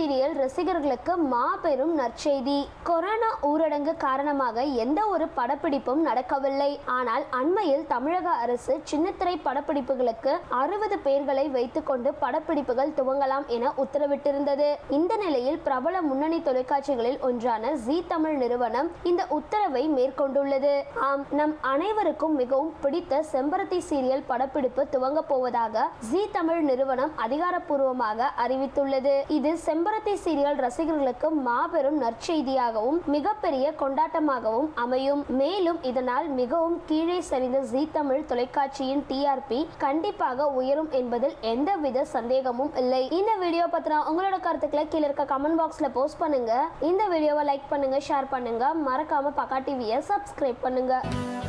serial ரசிகர்களுக்கு மாபெரும் நற்செய்தி கொரோனா ஊரடங்கு காரணமாக எந்த ஒரு படப்பிடிப்பும் நடக்கவில்லை ஆனால் அண்மையில் தமிழக அரசு சின்னத்திரை படப்பிடிப்புகளுக்கு அறுபது பேர்களை வைத்துக்கொண்டு படப்பிடிப்புகள் துவங்கலாம் என உத்தரவிட்டிருந்தது இந்த நிலையில் பிரபல முன்னணி தொலைக்காட்சிகளில் ஒன்றான ஜி தமிழ் நிறுவனம் இந்த உத்தரவை மேற்கொண்டுள்ளது ஆம் நம் அனைவருக்கும் மிகவும் பிடித்த செம்பருத்தி சீரியல் படப்பிடிப்பு துவங்க போவதாக ஜி தமிழ் நிறுவனம் அதிகாரப்பூர்வமாக அறிவித்துள்ளது இது செம்பருத்தி சீரியல் ரசிகர்களுக்கு மாபெரும் நற்செய்தியாகவும் மிகப்பெரிய கொண்டாட்டமாகவும் அமையும் மேலும் இதனால் மிகவும் கீழே சரிந்த ஜி தமிழ் தொலைக்காட்சியின் டிஆர்பி கண்டிப்பாக உயரும் என்பதில் எந்தவித சந்தேகமும் இல்லை இந்த வீடியோ பத்தின உங்களோட கருத்துக்களை கீழே இருக்க கமெண்ட் பாக்ஸ்ல போஸ்ட் பண்ணுங்க இந்த வீடியோவை லைக் பண்ணுங்க ஷேர் பண்ணுங்க மறக்காம பக்கா டிவியை சப்ஸ்கிரைப் பண்ணுங்க